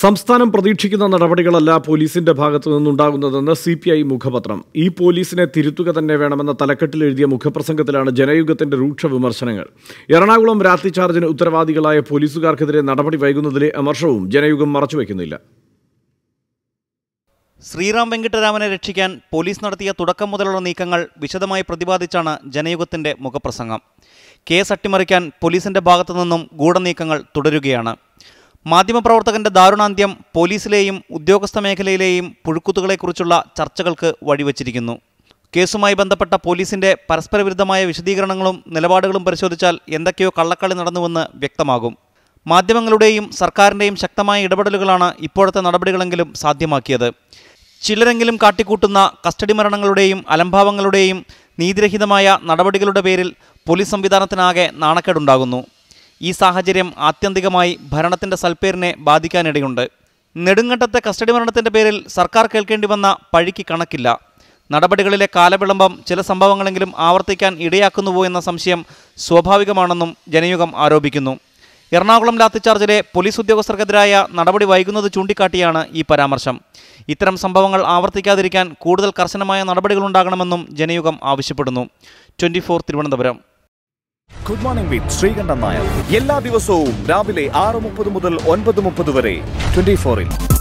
സംസ്ഥാനം പ്രതീക്ഷിക്കുന്ന നടപടികളല്ല പോലീസിന്റെ ഭാഗത്തു നിന്നുണ്ടാകുന്നതെന്ന് സി പി ഐ മുഖപത്രം ഈ പോലീസിനെ തിരുത്തുക തന്നെ വേണമെന്ന തലക്കെട്ടിൽ എഴുതിയ മുഖപ്രസംഗത്തിലാണ് ജനയുഗത്തിന്റെ രൂക്ഷ വിമർശനങ്ങൾ എറണാകുളം രാത്രി ചാർജിന് ഉത്തരവാദികളായ പോലീസുകാർക്കെതിരെ നടപടി വൈകുന്നതിലെ അമർഷവും ജനയുഗം മറച്ചുവെക്കുന്നില്ല ശ്രീറാം വെങ്കിട്ടരാമനെ രക്ഷിക്കാൻ പോലീസ് നടത്തിയ തുടക്കം മുതലുള്ള നീക്കങ്ങൾ വിശദമായി പ്രതിപാദിച്ചാണ് ജനയുഗത്തിന്റെ മുഖപ്രസംഗം കേസ് അട്ടിമറിക്കാൻ പോലീസിന്റെ ഭാഗത്തു നിന്നും ഗൂഢനീക്കങ്ങൾ തുടരുകയാണ് മാധ്യമപ്രവർത്തകന്റെ ദാരുണാന്ത്യം പോലീസിലെയും ഉദ്യോഗസ്ഥ മേഖലയിലെയും പുഴുക്കുത്തുകളെക്കുറിച്ചുള്ള ചർച്ചകൾക്ക് വഴിവച്ചിരിക്കുന്നു കേസുമായി ബന്ധപ്പെട്ട പോലീസിന്റെ പരസ്പരവിരുദ്ധമായ വിശദീകരണങ്ങളും നിലപാടുകളും പരിശോധിച്ചാൽ എന്തൊക്കെയോ കള്ളക്കളി നടന്നുവെന്ന് വ്യക്തമാകും മാധ്യമങ്ങളുടെയും സർക്കാരിൻ്റെയും ശക്തമായ ഇടപെടലുകളാണ് ഇപ്പോഴത്തെ നടപടികളെങ്കിലും സാധ്യമാക്കിയത് ചിലരെങ്കിലും കാട്ടിക്കൂട്ടുന്ന കസ്റ്റഡി മരണങ്ങളുടെയും അലംഭാവങ്ങളുടെയും നീതിരഹിതമായ നടപടികളുടെ പേരിൽ പോലീസ് സംവിധാനത്തിനാകെ നാണക്കേടുണ്ടാകുന്നു ഈ സാഹചര്യം ആത്യന്തികമായി ഭരണത്തിൻ്റെ സൽപ്പേരിനെ ബാധിക്കാനിടയുണ്ട് നെടുങ്കണ്ടത്തെ കസ്റ്റഡി മരണത്തിൻ്റെ പേരിൽ സർക്കാർ കേൾക്കേണ്ടി വന്ന പഴിക്ക് കണക്കില്ല നടപടികളിലെ കാലവിളംബം ചില സംഭവങ്ങളെങ്കിലും ആവർത്തിക്കാൻ ഇടയാക്കുന്നുവോ എന്ന സംശയം സ്വാഭാവികമാണെന്നും ജനയുഗം ആരോപിക്കുന്നു എറണാകുളം ലാത്തിച്ചാർജിലെ പോലീസ് ഉദ്യോഗസ്ഥർക്കെതിരായ നടപടി വൈകുന്നത് ചൂണ്ടിക്കാട്ടിയാണ് ഈ പരാമർശം ഇത്തരം സംഭവങ്ങൾ ആവർത്തിക്കാതിരിക്കാൻ കൂടുതൽ കർശനമായ നടപടികളുണ്ടാകണമെന്നും ജനയുഗം ആവശ്യപ്പെടുന്നു twenty Thiruvananthapuram good morning with Sreekandan Nair എല്ലാ ദിവസവും രാവിലെ ആറ് മുപ്പത് മുതൽ ഒൻപത് മുപ്പത് വരെ ട്വന്റി ഫോറിൽ